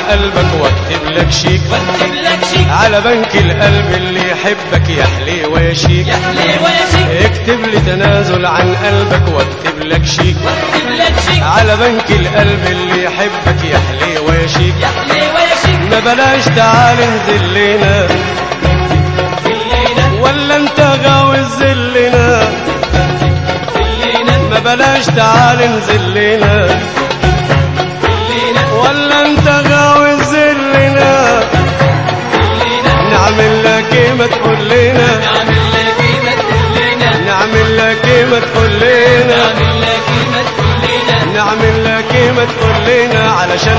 قلبك واكتب لك شيك واكتب لك شيك على بنك القلب اللي يحبك يا حليوة يا شيك يا حليوة يا شيك اكتب لي تنازل عن قلبك واكتب لك شيك واكتب لك شيك على بنك القلب اللي يحبك يا حليوة يا شيك يا حليوة يا شيك ما بلاش تعال انزل لنا الليلة ولا انت غاوي زلنا الليلة ما بلاش تعال انزل لنا الليلة ولا انت غاوي زلنا الليلة نعمل لك ايه ما تقول لنا نعمل لك ايه ما تقول لنا نعمل لك ايه ما تقول لنا نعمل لك ايه ما تقول لنا نعمل لك ايه ما تقول لنا علشان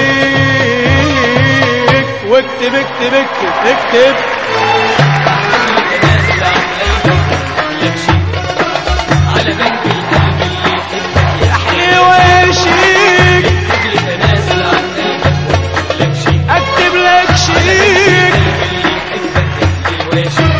نرضيك واكتب اكتب اكتب اكتب تنازل عن قلبك لك شيك على بنك القلب اللي يحبك يا حليوة يا شيك اكتب لي تنازل عن قلبك لك شيك اكتب لك شيك اللي يحبك يا حليوة يا شيك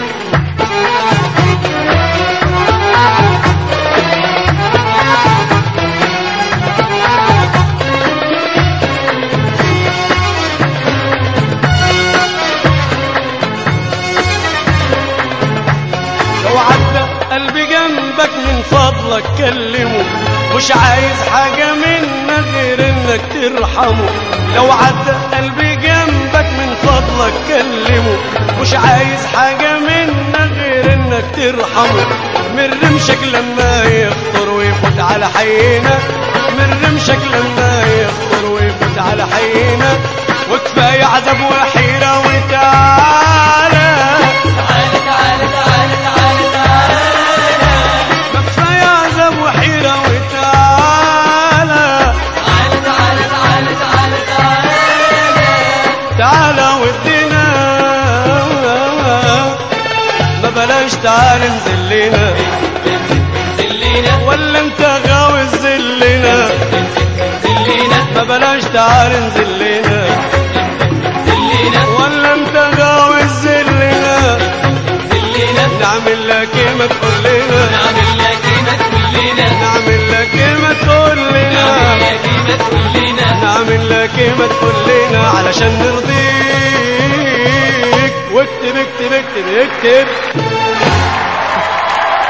لو عدى قلبي جنبك من فضلك كلمه مش عايز حاجة منك غير انك ترحمه لو عدى قلبي جنبك من فضلك كلمه مش عايز حاجة منك غير انك ترحمه من رمشك لما يخطر ويفوت على حينا من رمشك لما يخطر ويفوت على حينا وكفاية عذاب وحيرة وتعالى تعالى تعالى تعالى تعالى تعالى ما كفاية عذاب وحيرة وتعالى تعالى تعالى تعالى تعالى تعالى تعالى ودينا ما بلاش تعال انزل لنا الليلة ولا انت غاوي زلنا الليلة ما بلاش تعال انزل لنا الليلة ولا انت غاوي زلنا الليلة نعمل لك ايه ما تقول لنا نعمل لك ايه ما تقول لنا نعمل لك ايه ما تقول لنا نعمل لك ايه ما تقول لنا نعمل لك ايه ما تقول لنا علشان نرضيك واكتب اكتب اكتب اكتب